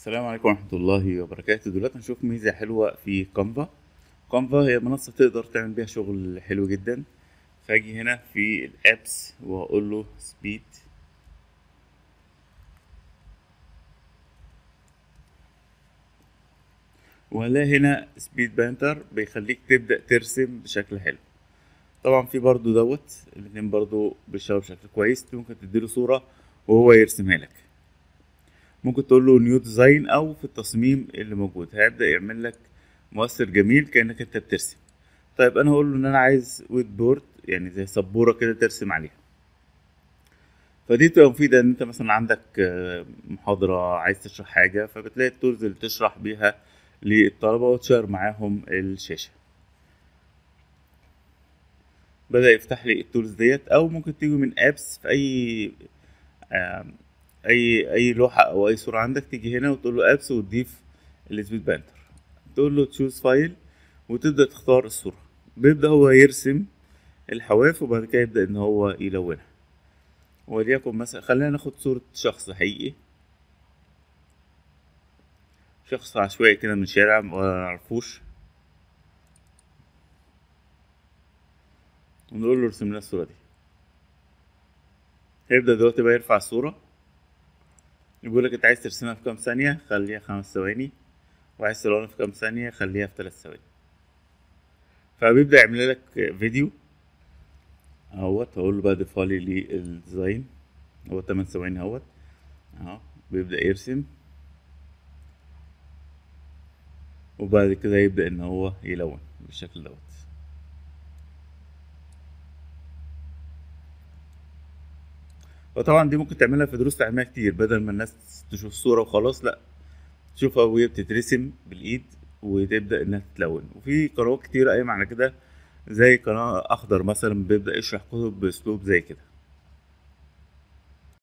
السلام عليكم ورحمة الله وبركاته دلوقتي هنشوف ميزة حلوة في كانفا كانفا هي منصة تقدر تعمل بيها شغل حلو جدا فاجي هنا في الابس واقول له سبيد ولا هنا سبيد بانتر بيخليك تبدأ ترسم بشكل حلو طبعا في برضو دوت الاتنين برضو بيشتغلوا بشكل كويس ممكن تديله صورة وهو يرسمها لك ممكن تقول له نيو ديزاين او في التصميم اللي موجود هيبدا يعمل لك مؤثر جميل كانك انت بترسم طيب انا هقول له ان انا عايز ويت بورد يعني زي سبوره كده ترسم عليها فدي تبقى مفيدة ان انت مثلا عندك آه، محاضرة عايز تشرح حاجة فبتلاقي التولز اللي تشرح بيها للطلبة وتشير معاهم الشاشة بدأ يفتح لي التولز ديت او ممكن تيجي من ابس في اي آم، اي اي لوحه او اي صوره عندك تيجي هنا وتقول له ابس وتضيف السبيد بانتر تقول له تشوز فايل وتبدا تختار الصوره بيبدا هو يرسم الحواف وبعد كده يبدا ان هو يلونها وليكن مثلا خلينا ناخد صوره شخص حقيقي شخص عشوائي كده من شارع ما نعرفوش ونقول له ارسم لنا الصوره دي هيبدا دلوقتي بقى يرفع الصوره يقول لك انت عايز ترسمها في كام ثانية خليها خمس ثواني وعايز تلونها في كام ثانية خليها في ثلاث ثواني فبيبدأ يعمل لك فيديو اهوت هقول له بقى ضيفها لي للديزاين هو 8 ثواني اهوت اهو بيبدأ يرسم وبعد كده يبدأ ان هو يلون بالشكل دوت وطبعا دي ممكن تعملها في دروس تعليمية كتير بدل ما الناس تشوف الصورة وخلاص لا تشوفها وهي بتترسم بالإيد وتبدأ إنها تتلون وفي قنوات كتير قايمة على كده زي قناة أخضر مثلا بيبدأ يشرح كتب بأسلوب زي كده